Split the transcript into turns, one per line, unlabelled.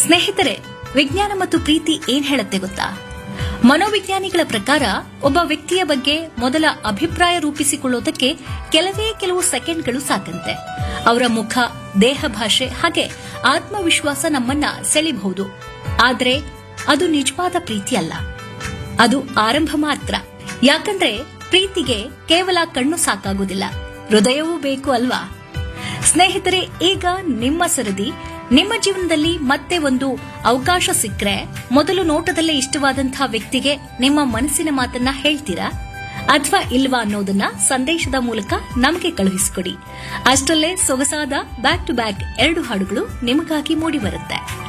ಸ್ನೇಹಿತರೆ ವಿಜ್ಞಾನ ಮತ್ತು ಪ್ರೀತಿ ಏನ್ ಹೇಳುತ್ತೆ ಗೊತ್ತಾ ಮನೋವಿಜ್ಞಾನಿಗಳ ಪ್ರಕಾರ ಒಬ್ಬ ವ್ಯಕ್ತಿಯ ಬಗ್ಗೆ ಮೊದಲ ಅಭಿಪ್ರಾಯ ರೂಪಿಸಿಕೊಳ್ಳೋದಕ್ಕೆ ಕೆಲವೇ ಕೆಲವು ಸೆಕೆಂಡ್ಗಳು ಸಾಕಂತೆ ಅವರ ಮುಖ ದೇಹ ಭಾಷೆ ಹಾಗೆ ಆತ್ಮವಿಶ್ವಾಸ ನಮ್ಮನ್ನ ಸೆಳಿಬಹುದು ಆದ್ರೆ ಅದು ನಿಜವಾದ ಪ್ರೀತಿ ಅಲ್ಲ ಅದು ಆರಂಭ ಮಾತ್ರ ಯಾಕಂದ್ರೆ ಪ್ರೀತಿಗೆ ಕೇವಲ ಕಣ್ಣು ಸಾಕಾಗುವುದಿಲ್ಲ ಹೃದಯವೂ ಬೇಕು ಅಲ್ವಾ ಸ್ನೇಹಿತರೆ ಈಗ ನಿಮ್ಮ ಸರದಿ ನಿಮ್ಮ ಜೀವನದಲ್ಲಿ ಮತ್ತೆ ಒಂದು ಅವಕಾಶ ಸಿಕ್ಕರೆ ಮೊದಲು ನೋಟದಲ್ಲೇ ಇಷ್ಟವಾದಂತಹ ವ್ಯಕ್ತಿಗೆ ನಿಮ್ಮ ಮನಸ್ಸಿನ ಮಾತನ್ನ ಹೇಳ್ತೀರಾ ಅಥವಾ ಇಲ್ವಾ ಅನ್ನೋದನ್ನ ಸಂದೇಶದ ಮೂಲಕ ನಮಗೆ ಕಳುಹಿಸಿಕೊಡಿ ಅಷ್ಟರಲ್ಲೇ ಸೊಗಸಾದ ಬ್ಯಾಕ್ ಟು ಬ್ಯಾಕ್ ಎರಡು ಹಾಡುಗಳು ನಿಮಗಾಗಿ ಮೂಡಿ ಬರುತ್ತೆ